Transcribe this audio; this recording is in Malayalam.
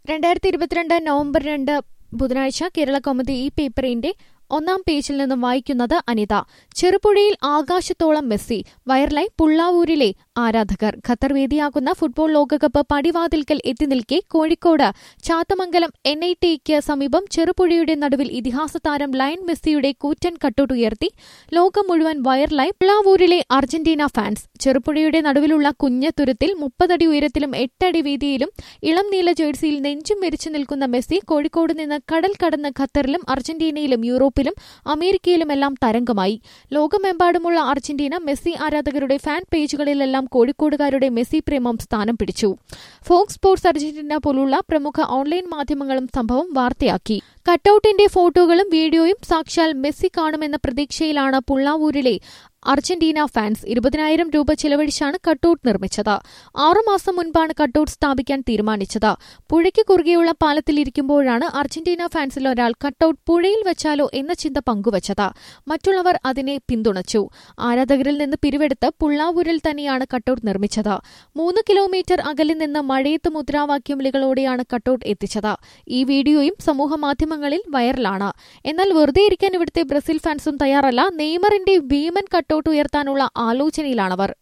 രണ്ടായിരത്തി ഇരുപത്തിരണ്ട് നവംബർ രണ്ട് ബുധനാഴ്ച കേരള കൗമുദി ഈ പേപ്പറിന്റെ ഒന്നാം പേജിൽ നിന്നും വായിക്കുന്നത് അനിത ചെറുപുഴയിൽ ആകാശത്തോളം മെസ്സി വയർലായി പുള്ളാവൂരിലെ ആരാധകർ ഖത്തർ വേദിയാകുന്ന ഫുട്ബോൾ ലോകകപ്പ് പടിവാതിൽക്കൽ എത്തി നിൽക്കെ കോഴിക്കോട് ചാത്തമംഗലം എൻ ഐ ടിക്ക് സമീപം ചെറുപുഴയുടെ നടുവിൽ ഇതിഹാസ താരം ലയൺ മെസ്സിയുടെ കൂറ്റൻ കട്ടൗട്ട് ഉയർത്തി ലോകം മുഴുവൻ വയർലായി പുള്ളാവൂരിലെ അർജന്റീന ഫാൻസ് ചെറുപുഴയുടെ നടുവിലുള്ള കുഞ്ഞ തുരുത്തിൽ മുപ്പതടി ഉയരത്തിലും എട്ടടി വീതിയിലും ഇളം നീല ജേഴ്സിയിൽ നെഞ്ചും വിരിച്ചു നിൽക്കുന്ന മെസ്സി കോഴിക്കോട് നിന്ന് കടൽ കടന്ന് ഖത്തറിലും അർജന്റീനയിലും യൂറോപ്പിലും അമേരിക്കയിലുമെല്ലാം തരംഗമായി ലോകമെമ്പാടുമുള്ള അർജന്റീന മെസ്സി ആരാധകരുടെ ഫാൻ പേജുകളിലെല്ലാം കോഴിക്കോടുകാരുടെ മെസ്സി പ്രേമം സ്ഥാനം പിടിച്ചു ഫോക്സ് സ്പോർട്സ് അർജന്റീന പോലുള്ള പ്രമുഖ ഓൺലൈൻ മാധ്യമങ്ങളും സംഭവം വാർത്തയാക്കി കട്ടൌട്ടിന്റെ ഫോട്ടോകളും വീഡിയോയും സാക്ഷാൽ മെസ്സി കാണുമെന്ന പ്രതീക്ഷയിലാണ് പുള്ളാവൂരിലെ അർജന്റീന ഫാൻസ് ഇരുപതിനായിരം രൂപ ചെലവഴിച്ചാണ് കട്ടൌട്ട് നിർമ്മിച്ചത് ആറുമാസം മുൻപാണ് കട്ടൌട്ട് സ്ഥാപിക്കാൻ തീരുമാനിച്ചത് പുഴയ്ക്ക് കുറുകെയുള്ള പാലത്തിലിരിക്കുമ്പോഴാണ് അർജന്റീന ഫാൻസിൽ ഒരാൾ കട്ടൌട്ട് പുഴയിൽ വെച്ചാലോ എന്ന ചിന്ത പങ്കുവച്ചത് മറ്റുള്ളവർ അതിനെ പിന്തുണച്ചു ആരാധകരിൽ നിന്ന് പിരിവെടുത്ത് പുള്ളാവൂരിൽ തന്നെയാണ് കട്ടൌട്ട് നിർമ്മിച്ചത് മൂന്ന് കിലോമീറ്റർ അകലിൽ നിന്ന് മഴയത്ത് മുദ്രാവാക്യം വിളികളോടെയാണ് കട്ടൌട്ട് എത്തിച്ചത് ഈ വീഡിയോയും സമൂഹമാധ്യമങ്ങളിൽ വൈറലാണ് എന്നാൽ വെറുതെ ഇരിക്കാൻ ഇവിടുത്തെ ബ്രസീൽ ഫാൻസും തയ്യാറല്ല നെയ്മറിന്റെ ഭീമൻ കട്ടൌട്ട് ഉയർത്താനുള്ള ആലോചനയിലാണവർ